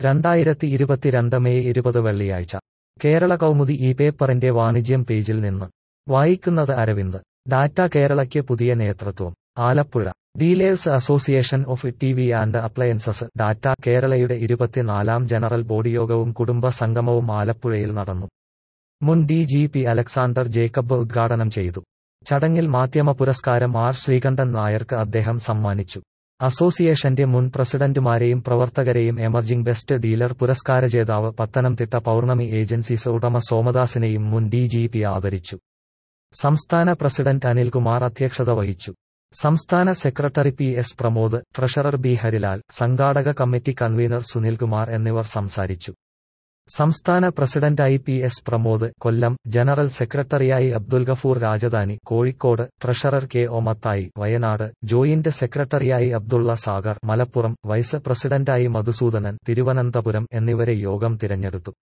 രണ്ടായിരത്തി ഇരുപത്തിരണ്ട് മെയ് ഇരുപത് വെള്ളിയാഴ്ച കേരള കൗമുദി ഈ പേപ്പറിന്റെ വാണിജ്യം പേജിൽ നിന്ന് വായിക്കുന്നത് അരവിന്ദ് ഡാറ്റ കേരളയ്ക്ക് പുതിയ നേതൃത്വം Alappuzha dealers association of T V and appliances data കേരളയുടെ ഇരുപത്തിനാലാം ജനറൽ ബോഡി യോഗവും കുടുംബ സംഗമവും ആലപ്പുഴയിൽ നടന്നു മുൻ D G P Alexander Jacob ഉദ്ഘാടനം ചെയ്തു ചടങ്ങിൽ മാധ്യമ പുരസ്കാരം ആർ ശ്രീകണ്ഠൻ നായർക്ക് അദ്ദേഹം സമ്മാനിച്ചു അസോസിയേഷന്റെ മുൻ പ്രസിഡന്റുമാരെയും പ്രവർത്തകരെയും എമർജിംഗ് ബെസ്റ്റ് ഡീലർ പുരസ്കാര ജേതാവ് പത്തനംതിട്ട പൗർണമി ഏജൻസീസ് ഉടമ സോമദാസിനെയും മുൻ ഡി ജി പി ആദരിച്ചു സംസ്ഥാന പ്രസിഡന്റ് അനിൽകുമാർ അധ്യക്ഷത വഹിച്ചു സംസ്ഥാന secretary P S Pramod treasurer B Harilal സംഘാടക കമ്മിറ്റി കൺവീനർ സുനിൽകുമാർ എന്നിവർ സംസാരിച്ചു സംസ്ഥാന പ്രസിഡന്റായി P S Pramod Kollam general സെക്രട്ടറിയായി Abdul Gafoor Rajadhani Kozhikode treasurer K O Mathai Wayanad joint സെക്രട്ടറിയായി അബ്ദുള്ള സാഗർ മലപ്പുറം വൈസ് പ്രസിഡന്റായി മധുസൂദനൻ തിരുവനന്തപുരം എന്നിവരെ യോഗം തിരഞ്ഞെടുത്തു